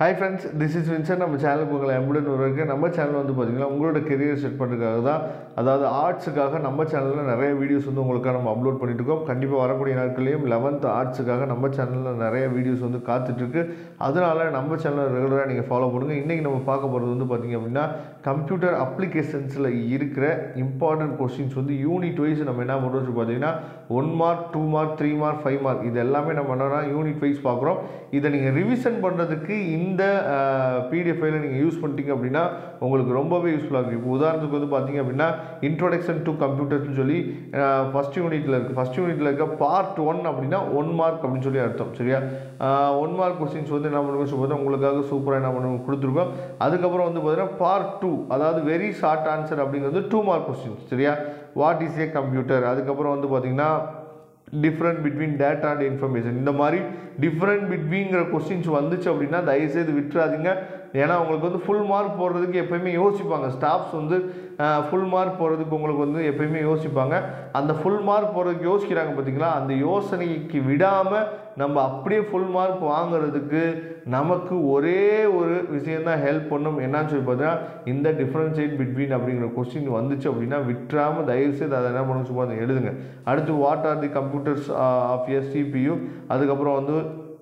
hi friends this is Vinson நம்ம சேனலுக்கு உங்களை எம்புடன் வருவதற்கு நம்ம சேனல் வந்து பார்த்தீங்கன்னா உங்களோட கெரியர் செட் பண்ணுறதுக்காக தான் அதாவது ஆர்ட்ஸுக்காக நம்ம சேனலில் நிறைய வீடியோஸ் வந்து உங்களுக்காக நம்ம அப்லோட் பண்ணிட்டு இருக்கோம் கண்டிப்பாக வரக்கூடிய நாட்களையும் லெவன்த் ஆர்ட்ஸுக்காக நம்ம சேனலில் நிறைய வீடியோஸ் வந்து காத்துட்ருக்கு அதனால நம்ம சேனலை ரெகுலராக நீங்கள் ஃபாலோ பண்ணுங்கள் இன்றைக்கி நம்ம பார்க்க போகிறது வந்து பார்த்திங்க அப்படின்னா கம்ப்யூட்டர் அப்ளிகேஷன்ஸில் இருக்கிற இம்பார்ட்டன்ட் கொஸ்டின்ஸ் வந்து யூனிட் வைஸ் நம்ம என்ன பண்ணுறோம் பார்த்தீங்கன்னா one mark two mark three mark five mark இது எல்லாமே நம்ம என்னன்னா யூனிட் வைஸ் பார்க்குறோம் இதை நீங்கள் ரிவிஷன் பண்ணுறதுக்கு இந்த பிடிஎஃப் ஃபைலை நீங்கள் யூஸ் பண்ணிட்டீங்க அப்படின்னா உங்களுக்கு ரொம்பவே யூஸ்ஃபுல்லாக இருக்கும் இப்போ உதாரணத்துக்கு வந்து பார்த்தீங்க அப்படின்னா இன்ட்ரோடக்ஷன் டு கம்ப்யூட்டர்ஸ்னு சொல்லி ஃபஸ்ட் யூனிட்டில் இருக்குது ஃபஸ்ட் யூனிட்டில் இருக்க பார்ட் ஒன் அப்படின்னா ஒன் மார்க் அப்படின்னு சொல்லி அர்த்தம் சரியா ஒன் மார்க் கொஸ்டின்ஸ் வந்து என்ன பண்ணுவோம் சொல்லும்போது உங்களுக்காக சூப்பராக என்ன பண்ணுவோம் கொடுத்துருக்கோம் அதுக்கப்புறம் வந்து பார்த்தீங்கன்னா பார்ட் டூ அதாவது வெரி ஷார்ட் ஆன்சர் அப்படிங்கிறது டூ மார்க் கொஸ்டின்ஸ் சரியா வாட் இஸ் ஏ கம்ப்யூட்டர் அதுக்கப்புறம் வந்து பார்த்தீங்கன்னா different between data and information இந்த மாதிரி டிஃப்ரெண்ட் பிட்வீங்கிற கொஸ்டின்ஸ் வந்துச்சு அப்படின்னா தயவுசெய்து விட்டுறாதீங்க ஏன்னா உங்களுக்கு வந்து ஃபுல் மார்க் போடுறதுக்கு எப்பயுமே யோசிப்பாங்க ஸ்டாஃப்ஸ் வந்து ஃபுல் மார்க் போடுறதுக்கு உங்களுக்கு வந்து எப்பயுமே யோசிப்பாங்க அந்த ஃபுல் மார்க் போடுறதுக்கு யோசிக்கிறாங்க பார்த்தீங்களா அந்த யோசனைக்கு விடாமல் நம்ம அப்படியே ஃபுல் மார்க் வாங்குறதுக்கு நமக்கு ஒரே ஒரு விஷயந்தான் ஹெல்ப் பண்ணும் என்னன்னு சொல்லி பார்த்தீங்கன்னா இந்த டிஃப்ரென்ஷியேட் பிட்வீன் அப்படிங்கிற கொஸ்டின் வந்துச்சு அப்படின்னா விட்டுறாமல் தயவுசெய்து அதை என்ன பண்ணணும் சும்மா அதை எழுதுங்க அடுத்து what are the computers of a CPU அதுக்கப்புறம் வந்து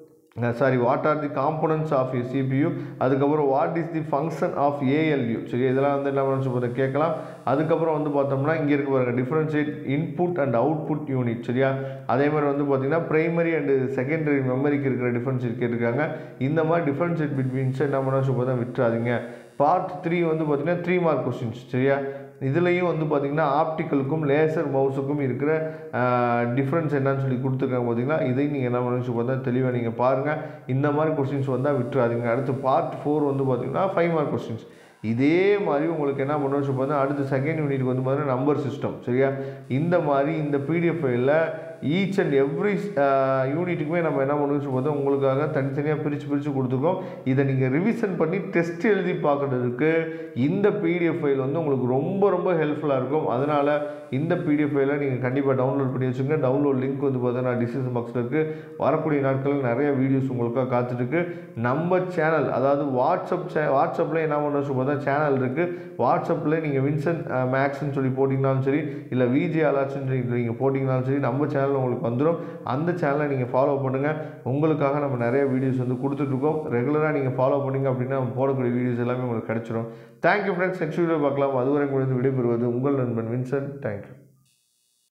sorry what are the components of a CPU அதுக்கப்புறம் what is the function of ALU சரி இதெல்லாம் வந்து என்ன பண்ணணும் சொல்லி கேட்கலாம் அதுக்கப்புறம் வந்து பார்த்தோம்னா இங்கே இருக்க பாருங்க differentiate input and output unit சரியா அதே மாதிரி வந்து பார்த்தீங்கன்னா பிரைமரி அண்ட் செகண்டரி மெமரிக்கு இருக்கிற டிஃப்ரென்ஷியேட் கேட்டிருக்காங்க இந்த மாதிரி டிஃப்ரென்ஷியேட் பிட்வீன்ஸை என்ன பண்ணணும் சொல்லி பார்த்தா விட்டுறாதீங்க பார்ட் த்ரீ வந்து பார்த்தீங்கன்னா த்ரீ மார்க் கொஸ்டின்ஸ் சரியா இதுலேயும் வந்து பார்த்திங்கன்னா ஆப்டிக்கலுக்கும் லேசர் மவுஸுக்கும் இருக்கிற டிஃப்ரென்ஸ் என்னன்னு சொல்லி கொடுத்துருக்காங்க பார்த்தீங்கன்னா இதையும் நீங்கள் என்ன பண்ணணும் பார்த்தா தெளிவாக நீங்கள் பாருங்கள் இந்த மாதிரி கொஸ்டின்ஸ் வந்தால் விட்டுறாதீங்க அடுத்து பார்ட் ஃபோர் வந்து பார்த்திங்கன்னா ஃபைவ் மார்க் கொஸ்டின்ஸ் இதே மாதிரி உங்களுக்கு என்ன பண்ணணும் சொல்லி பார்த்தா அடுத்து செகண்ட் யூனிட் வந்து பார்த்தீங்கன்னா நம்பர் சிஸ்டம் சரியா இந்த மாதிரி இந்த பிடிஎஃப் ஃபைலில் ஈச் அண்ட் எவ்ரி யூனிட்டுக்குமே நம்ம என்ன பண்ணுவோம் சொல்லி பார்த்தா உங்களுக்காக தனித்தனியாக பிரித்து பிரித்து கொடுத்துருக்கோம் இதை நீங்கள் ரிவிஷன் பண்ணி டெஸ்ட் எழுதி பார்க்குறதுக்கு இந்த பிடிஎஃப் ஃபைல் வந்து உங்களுக்கு ரொம்ப ரொம்ப ஹெல்ப்ஃபுல்லாக இருக்கும் அதனால் இந்த பிடிஎஃப் ஃபைலை நீங்கள் கண்டிப்பாக டவுன்லோட் பண்ணி வச்சுங்க டவுன்லோட் லிங்க் வந்து பார்த்தீங்கன்னா டிஸ்கிரிப்ஷன் பாக்ஸில் இருக்குது வரக்கூடிய நாட்களில் நிறைய வீடியோஸ் உங்களுக்காக காத்துட்ருக்கு நம்ம சேனல் அதாவது வாட்ஸ்அப் சே வாட்ஸ்அப்பில் என்ன பண்ண சொல்லி பார்த்தா சேனல் இருக்குது வாட்ஸ்அப்பில் நீங்கள் வின்சென்ட் மேக்ஸ்ன்னு சொல்லி போட்டிங்கனாலும் சரி இல்லை விஜே அலாட்ஸ்ன்னு சொல்லி நீங்கள் போட்டிங்கனாலும் சரி நம்ம சேனல் உங்களுக்கு வந்துடும் அந்த சேனலை நீங்கள் ஃபாலோ பண்ணுங்கள் உங்களுக்காக நம்ம நிறைய வீடியோஸ் வந்து கொடுத்துட்ருக்கோம் ரெகுலராக நீங்கள் ஃபாலோ பண்ணிங்க அப்படின்னா நம்ம போடக்கூடிய வீடியோஸ் எல்லாமே உங்களுக்கு கிடச்சிரும் தேங்க்யூ ஃப்ரெண்ட்ஸ் நெக்ஸ்ட் வீடியோ பார்க்கலாம் அதுவரை உங்களுக்கு விடைபெறுவது உங்கள் நண்பன் வின்சென்ட் தேங்க்யூ